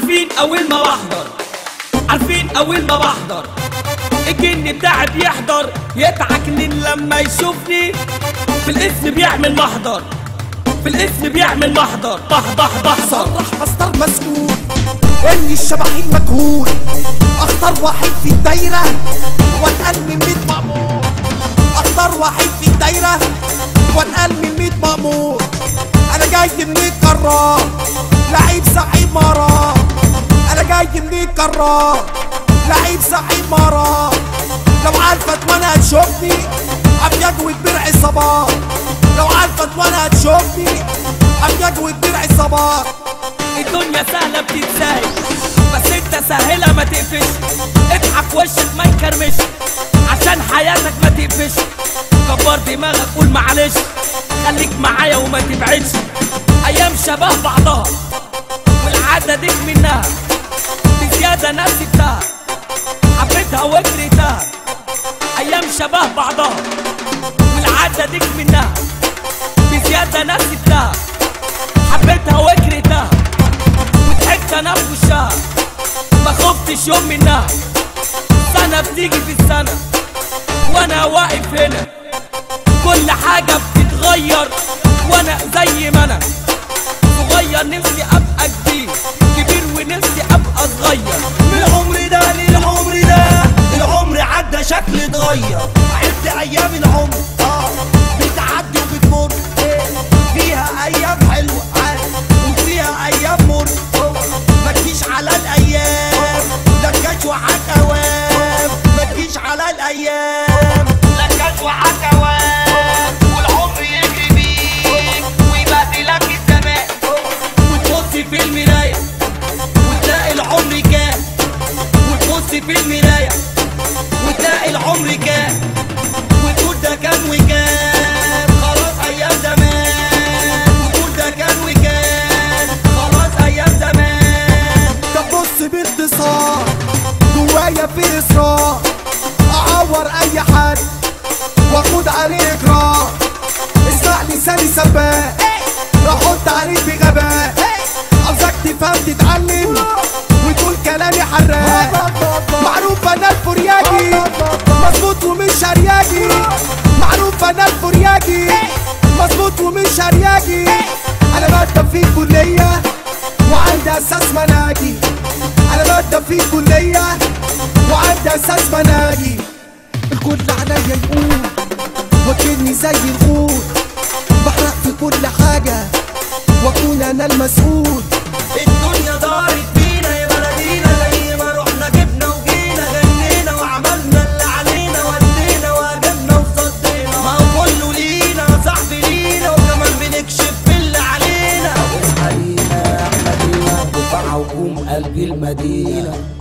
عارفين اول ما بحضر عارفين اول ما بحضر الجن بتاعي بيحضر يتعكنن لما يشوفني في الاسم بيعمل محضر في الاسم بيعمل محضر بح بح بحصر صرح مصدر مسؤول اني الشبح المجهول اختار واحد في الدايرة وانقل من ميت مأمور اختار واحد في الدايرة وانقل من ميت مأمور انا جاي من الكرار لعيب صعيب مرار انا جاي من الكرار لعيب صعيب مرار لو عارفة وانا هتشوفني ابيض وكبير عصابات لو عارفة وانا هتشوفني ابيض وكبير عصابات الدنيا سهلة بتتساهل بس انت سهلة ما تقفش اضحك وشك ما يكرمش عشان حياتك ما تقفش كبر دماغك قول معلش خليك معايا وما تبعدش ايام شبه بعضها والعادة ديك منها بزيادة ناس سبتها حبيتها وكرهتها ايام شبه بعضها والعادة ديك منها بزيادة ناس سبتها حبيتها وكرهتها وضحكت انا في وشها ما خفتش يوم منها سنة بتيجي في السنة وانا واقف هنا كل حاجة بتتغير وانا زي ما انا صغير نفسي ابقى كبير كبير ونفسي ابقى صغير من العمر ده للعمر ده العمر عدى شكل اتغير عدت ايام العمر اه بتعدي وبتمر فيها ايام حلوه عادي وفيها ايام مر ما تجيش على الايام لا تجيش وعاك اوام ما تجيش على الايام لا تجيش وعاك اوام والعمر يجري بيك ويبهدلك الزمان وتبص في المراية وتلاقي العمر كام وتبص في المراية وتلاقي العمر كام وتقول ده كان وكان خلاص ايام زمان وتقول ده كان وكان خلاص ايام زمان طب بص باختصار جوايا في اصرار اعور اي حد واخد عليه اقرار اسمع لساني سباق احط عليك بغباء عاوزك تفهم تتعلم وتقول كلامي حراق معروف انا الفرياجي مظبوط ومش هرياجي معروف انا الفرياجي مظبوط ومش هرياجي انا مادة في كلية وعندي اساس مناجي انا مادة في كلية وعندي اساس مناجي الكل عليا يقول وكني زي الغول بحرق في كل حاجة واكون انا المسؤول الدنيا دارت بينا يا بلدينا زي ما رحنا جبنا وجينا غنينا وعملنا اللي علينا ودينا وهجمنا وصدينا ما هو كله لينا صاحبي لينا وكمان بنكشف باللي علينا اصحى لينا يا احمدينا دفاع هجوم قلب المدينة